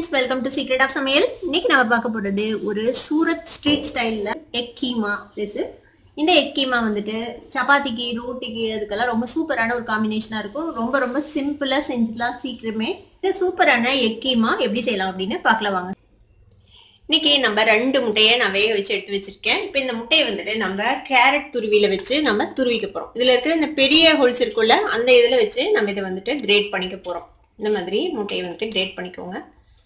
friends welcome to secret of சமையல் இன்னைக்கு நம்ம பார்க்க போறது ஒரு சூரத் ஸ்ட்ரீட் ஸ்டைல்ல எக் கீமா ரெஸ் இந்த எக் கீமா வந்துட்டு சப்பாத்திக்கு ரோட்டிக்கு அதுக்கெல்லாம் ரொம்ப சூப்பரான ஒரு காம்பினேஷனா இருக்கும் ரொம்ப ரொம்ப சிம்பிளா செஞ்சுக்கலாம் சீக்கிரமே இந்த சூப்பரான எக் கீமா எப்படி செய்யலாம் அப்படின்னு பார்க்கலாம் வாங்க இன்னைக்கு நம்ம ரெண்டு முட்டையை நான் வேக வச்சு எடுத்து வச்சிருக்கேன் இப்போ இந்த முட்டையை வந்துட்டு நம்ம கேரட் துருவியில வச்சு நம்ம துருவிக்க போறோம் இதுல இருக்கிற இந்த பெரிய ஹோல்ஸ் இருக்குல்ல அந்த இதுல வச்சு நம்ம இதை வந்துட்டு கிரேட் பண்ணிக்க போறோம் இந்த மாதிரி முட்டையை வந்துட்டு கிரேட் பண்ணிக்கோங்க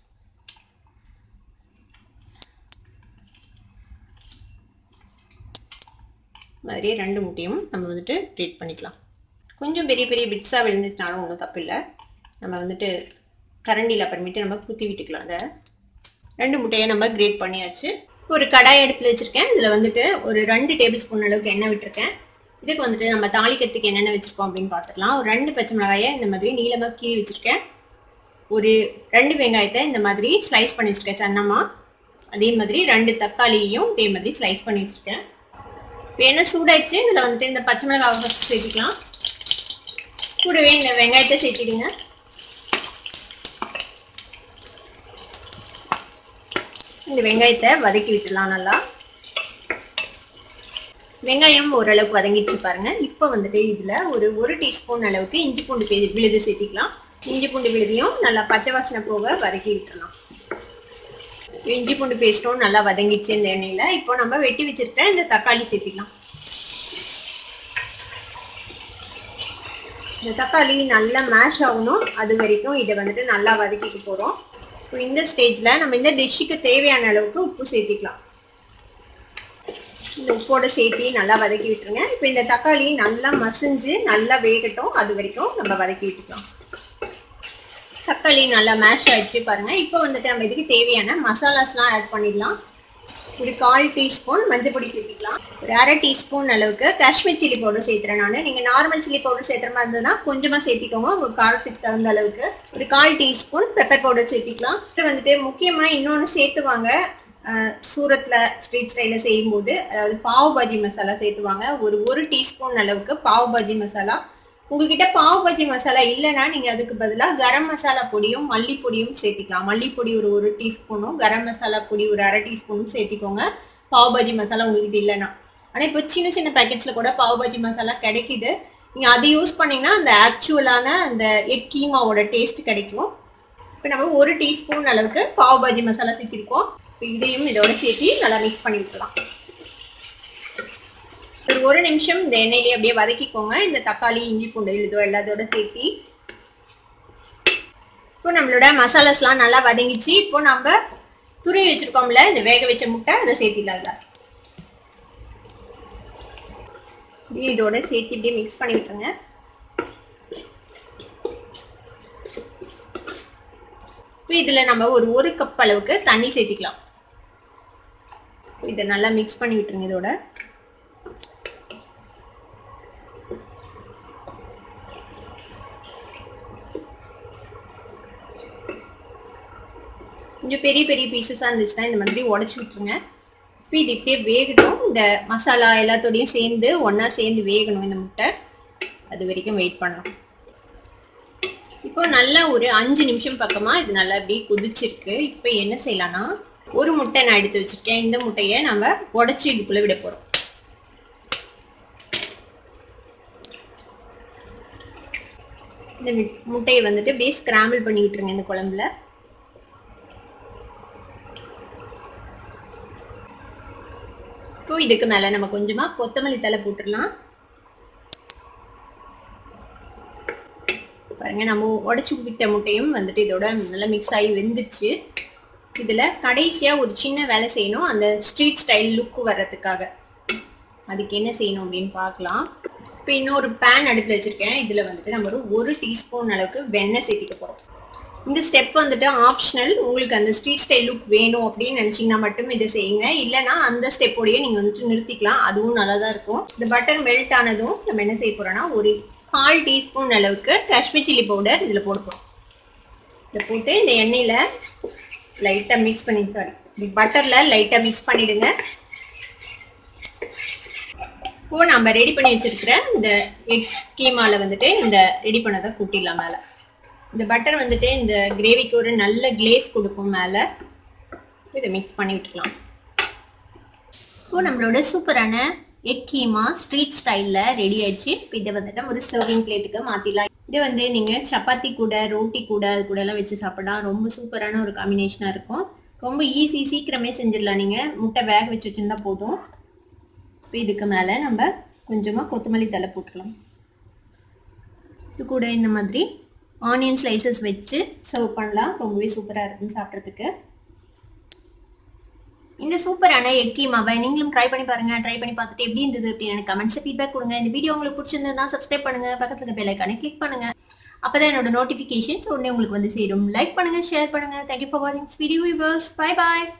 மாதிரி ரெண்டு முட்டையும் நம்ம வந்துட்டு கிரேட் பண்ணிக்கலாம் கொஞ்சம் பெரிய பெரிய பிட்ஸாக விழுந்துச்சுனாலும் ஒன்றும் தப்பு இல்லை நம்ம வந்துட்டு கரண்டியில் அப்புறமேட்டு நம்ம குத்தி விட்டுக்கலாம் அதை ரெண்டு முட்டையை நம்ம கிரேட் பண்ணியாச்சு ஒரு கடாய் அடுப்பில் வச்சுருக்கேன் இதில் வந்துட்டு ஒரு ரெண்டு டேபிள் ஸ்பூன் அளவுக்கு எண்ணெய் விட்டுருக்கேன் இதுக்கு வந்துட்டு நம்ம தாளிக்கிறதுக்கு என்னென்ன வச்சுருக்கோம் அப்படின்னு பார்த்துக்கலாம் ஒரு ரெண்டு பச்சை மிளகாயை இந்த மாதிரி நீளமாக கீறி வச்சுருக்கேன் ஒரு ரெண்டு வெங்காயத்தை இந்த மாதிரி ஸ்லைஸ் பண்ணி வச்சுருக்கேன் சன்னமாக அதே மாதிரி ரெண்டு தக்காளியையும் இதே மாதிரி ஸ்லைஸ் பண்ணி வச்சுருக்கேன் இப்போ என்ன சூடாயிடுச்சு இதில் வந்துட்டு இந்த பச்சை மிளகாவை ஃபஸ்ட் சேர்த்திக்கலாம் கூடவே இந்த வெங்காயத்தை சேர்த்திடுங்க இந்த வெங்காயத்தை வதக்கி விட்டுலாம் நல்லா வெங்காயம் ஓரளவுக்கு வதங்கிட்டு பாருங்க இப்போ வந்துட்டு இதுல ஒரு ஒரு டீஸ்பூன் அளவுக்கு இஞ்சி பூண்டு விழுது சேர்த்திக்கலாம் இஞ்சி பூண்டு விழுதையும் நல்லா பச்சை வாசனை போக வதக்கி விட்டுறலாம் இஞ்சி பூண்டு பேஸ்ட்டும் நல்லா வதங்கிச்சு இந்த எண்ணெயில இப்போ நம்ம வெட்டி வச்சிருக்க இந்த தக்காளி சேர்த்திக்கலாம் இந்த தக்காளி நல்லா மேஷ் ஆகணும் அது வரைக்கும் இதை வந்துட்டு நல்லா வதக்கிட்டு போறோம் இப்போ இந்த ஸ்டேஜ்ல நம்ம இந்த டிஷ்ஷுக்கு தேவையான அளவுக்கு உப்பு சேர்த்திக்கலாம் இந்த உப்போட சேர்த்தி நல்லா வதக்கி விட்டுருங்க இப்போ இந்த தக்காளி நல்லா மசிஞ்சு நல்லா வேகட்டும் அது வரைக்கும் நம்ம வதக்கி விட்டுக்கலாம் தக்காளி நல்லா மேஷ் ஆயிடுச்சு பாருங்க இப்போ வந்துட்டு நம்ம இதுக்கு தேவையான மசாலாஸ்லாம் ஆட் பண்ணிடலாம் ஒரு கால் டீஸ்பூன் மஞ்சள் பொடி சேர்த்திக்கலாம் ஒரு அரை டீஸ்பூன் அளவுக்கு காஷ்மீர் சில்லி பவுடர் சேர்த்துறேன் நான் நீங்கள் நார்மல் சில்லி பவுடர் சேர்த்துற மாதிரி இருந்ததுன்னா கொஞ்சமாக சேர்த்திக்கோங்க உங்கள் காரத்துக்கு தகுந்த அளவுக்கு ஒரு கால் டீஸ்பூன் பெப்பர் பவுடர் சேர்த்திக்கலாம் இது வந்துட்டு முக்கியமாக இன்னொன்று சேர்த்துவாங்க சூரத்தில் ஸ்ட்ரீட் ஸ்டைலில் செய்யும்போது அதாவது பாவ் பாஜி மசாலா சேர்த்துவாங்க ஒரு ஒரு டீஸ்பூன் அளவுக்கு பாவ் பாஜி மசாலா உங்ககிட்ட பாவ் பாஜி மசாலா இல்லைன்னா நீங்கள் அதுக்கு பதிலாக கரம் மசாலா பொடியும் மல்லிப்பொடியும் சேர்த்திக்கலாம் மல்லிப்பொடி ஒரு ஒரு டீஸ்பூனும் கரம் மசாலா பொடி ஒரு அரை டீஸ்பூனும் சேர்த்திக்கோங்க பாவ் பாஜி மசாலா உங்ககிட்ட இல்லைன்னா ஆனால் இப்போ சின்ன சின்ன பேக்கெட்ஸில் கூட பாவ் பாஜி மசாலா கிடைக்குது நீங்கள் அது யூஸ் பண்ணிங்கன்னா அந்த ஆக்சுவலான அந்த எக் கீமாவோட டேஸ்ட் கிடைக்கும் இப்போ நம்ம ஒரு டீஸ்பூன் அளவுக்கு பாவ் பாஜி மசாலா சேர்த்திருக்கோம் இப்போ இதையும் இதோட சேர்த்து நல்லா மிக்ஸ் பண்ணி விட்டுலாம் ஒரு ஒரு நிமிஷம் இந்த எண்ணெயிலே அப்படியே வதக்கிக்கோங்க இந்த தக்காளி இஞ்சி பூண்டு இதோ எல்லாத்தோட சேர்த்தி இப்போ நம்மளோட மசாலாஸ்லாம் நல்லா வதங்கிச்சு இப்போ நம்ம துருவி வச்சிருக்கோம்ல இந்த வேக வச்ச முட்டை அதை சேர்த்திடலாம் இதோட சேர்த்து இப்படியே மிக்ஸ் பண்ணி விட்டுருங்க இப்போ இதில் நம்ம ஒரு ஒரு கப் அளவுக்கு தண்ணி சேர்த்திக்கலாம் இதை நல்லா மிக்ஸ் பண்ணி விட்டுருங்க இதோட கொஞ்சம் பெரிய பெரிய பீசஸாக இருந்துச்சுன்னா இந்த மாதிரி உடச்சி விட்டுருங்க இப்போ இது இப்படியே வேகட்டும் இந்த மசாலா எல்லாத்தோடையும் சேர்ந்து ஒன்றா சேர்ந்து வேகணும் இந்த முட்டை அது வரைக்கும் வெயிட் பண்ணலாம் இப்போ நல்லா ஒரு அஞ்சு நிமிஷம் பக்கமாக இது நல்லா அப்படியே கொதிச்சிருக்கு இப்போ என்ன செய்யலாம்னா ஒரு முட்டை நான் எடுத்து வச்சுருக்கேன் இந்த முட்டையை நம்ம உடச்சி இதுக்குள்ளே விட போகிறோம் இந்த முட்டையை வந்துட்டு அப்படியே ஸ்கிராம்பிள் பண்ணி விட்டுருங்க இந்த குழம்புல இப்போ இதுக்கு மேலே நம்ம கொஞ்சமாக கொத்தமல்லி தலை போட்டுடலாம் பாருங்க நம்ம உடச்சி விட்ட முட்டையும் வந்துட்டு இதோட நல்லா மிக்ஸ் ஆகி வெந்துச்சு இதில் கடைசியாக ஒரு சின்ன வேலை செய்யணும் அந்த ஸ்ட்ரீட் ஸ்டைல் லுக்கு வர்றதுக்காக அதுக்கு என்ன செய்யணும் அப்படின்னு பார்க்கலாம் இப்போ இன்னொரு பேன் அடுப்பில் வச்சுருக்கேன் இதில் வந்துட்டு நம்ம ஒரு ஒரு டீஸ்பூன் அளவுக்கு வெண்ணெய் சேர்த்திக்க போகிறோம் இந்த ஸ்டெப் வந்துட்டு ஆப்ஷனல் உங்களுக்கு அந்த ஸ்ட்ரீட் ஸ்டைல் லுக் வேணும் அப்படின்னு நினச்சிங்கன்னா மட்டும் இதை செய்யுங்க இல்லைனா அந்த ஸ்டெப்போடையே நீங்கள் வந்துட்டு நிறுத்திக்கலாம் அதுவும் நல்லா தான் இருக்கும் இந்த பட்டர் மெல்ட் ஆனதும் நம்ம என்ன செய்ய போகிறோம்னா ஒரு கால் டீஸ்பூன் அளவுக்கு காஷ்மீர் சில்லி பவுடர் இதில் போட போகிறோம் இதை போட்டு இந்த எண்ணெயில் லைட்டாக மிக்ஸ் பண்ணி சாரி பட்டரில் லைட்டாக மிக்ஸ் பண்ணிவிடுங்க இப்போ நம்ம ரெடி பண்ணி வச்சிருக்கிற இந்த எக் கீமாவில் வந்துட்டு இந்த ரெடி பண்ணதை கூட்டிடலாம் மேலே இந்த பட்டர் வந்துட்டு இந்த கிரேவிக்கு ஒரு நல்ல கிளேஸ் கொடுக்கும் மேலே இதை மிக்ஸ் பண்ணி விட்டுக்கலாம் இப்போ நம்மளோட சூப்பரான எக் கீமா ஸ்ட்ரீட் ஸ்டைலில் ரெடி ஆயிடுச்சு இப்போ இதை வந்துட்டு ஒரு சர்விங் பிளேட்டுக்கு மாற்றிடலாம் இது வந்து நீங்கள் சப்பாத்தி கூட ரோட்டி கூட அது கூட எல்லாம் வச்சு சாப்பிடலாம் ரொம்ப சூப்பரான ஒரு காம்பினேஷனாக இருக்கும் ரொம்ப ஈஸி சீக்கிரமே செஞ்சிடலாம் நீங்கள் முட்டை வேக வச்சு வச்சுருந்தா போதும் இப்போ இதுக்கு மேலே நம்ம கொஞ்சமாக கொத்தமல்லி தலை போட்டுக்கலாம் இது கூட இந்த மாதிரி ஆனியன் ஸ்லைசஸ் வச்சு சர்வ் பண்ணலாம் ரொம்பவே சூப்பராக இருக்கும் சாப்பிட்றதுக்கு இந்த சூப்பரான எக் கீமாவை நீங்களும் ட்ரை பண்ணி பாருங்க ட்ரை பண்ணி பார்த்துட்டு எப்படி இருந்தது அப்படின்னு எனக்கு கமெண்ட்ஸ் ஃபீட்பேக் கொடுங்க இந்த வீடியோ உங்களுக்கு பிடிச்சிருந்ததுன்னா சப்ஸ்கிரைப் பண்ணுங்க பக்கத்துல இருக்க பெல் ஐக்கானை கிளிக் பண்ணுங்க அப்பதான் என்னோட நோட்டிஃபிகேஷன்ஸ் உடனே உங்களுக்கு வந்து சேரும் லைக் பண்ணுங்க ஷேர் பண்ணுங்க தேங்க்யூ ஃபார் வாட்சிங் வீடியோ வியூவர்ஸ் பை பாய்